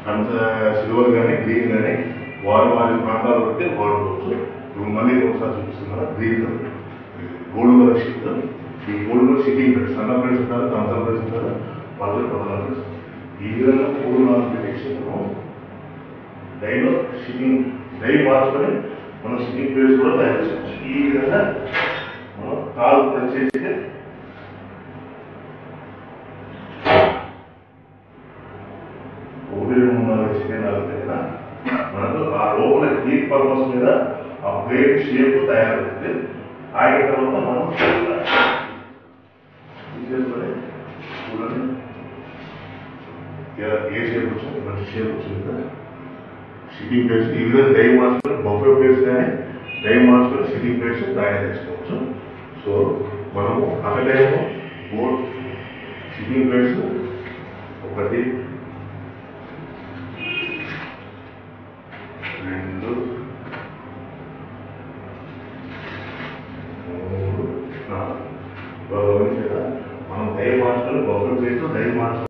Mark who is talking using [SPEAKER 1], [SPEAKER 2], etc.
[SPEAKER 1] కంచ silver కానీ green కానీ వారు వారి ప్రాంతాలు బట్టి వాడుకోవచ్చు ఇప్పుడు మళ్ళీ ఒకసారి చూపిస్తున్నారు green colour gold colour sheet ఈ గోల్డ్ కలర్ షీటింగ్ ప్లేట్స్ సన్న ప్లేట్స్ ఉంటారు కంచం ప్లేట్స్ ఉంటారు పదవి పదహారు ప్లేట్స్ ఈ విధంగా మూడు నాలుగు పెట్టేసి మనం డైలో షిప్పింగ్ డై మార్చుకొని మనం షిప్పింగ్ ప్లేస్ కూడా తయారు చేసుకోవచ్చు ఈ విధంగా మనం కాలు ప్రెస్ చేస్తే ఒకటి రెండు మూడు నాలుగు చికెన్ నాలుగు దగ్గర మనకు ఆ లోపల హీట్ పర్పస్ మీద ఆ ప్లేట్ షేప్ తయారవుతుంది ఆగిన తర్వాత మనం తీసేసుకొని చూడండి ఏ- ఏ షేప్ వచ్చింది మంచి షేప్ వచ్చింది కదా సిట్టింగ్ ప్లేస్ ఈ విధంగా డై మార్చుకొని బఫే ప్లేస్ కానీ డై మార్చుకొని సిట్టింగ్ ప్లేస్ తయారు చేసుకోవచ్చు సో మనము అక్కడేమో బోర్డ్ సిట్టింగ్ ప్లేస్ ఒకటి రెండు మూడు నాలుగు గమనించారా మనం డై మార్చుకొని బఫే ప్లేస్ డై మార్చుకొని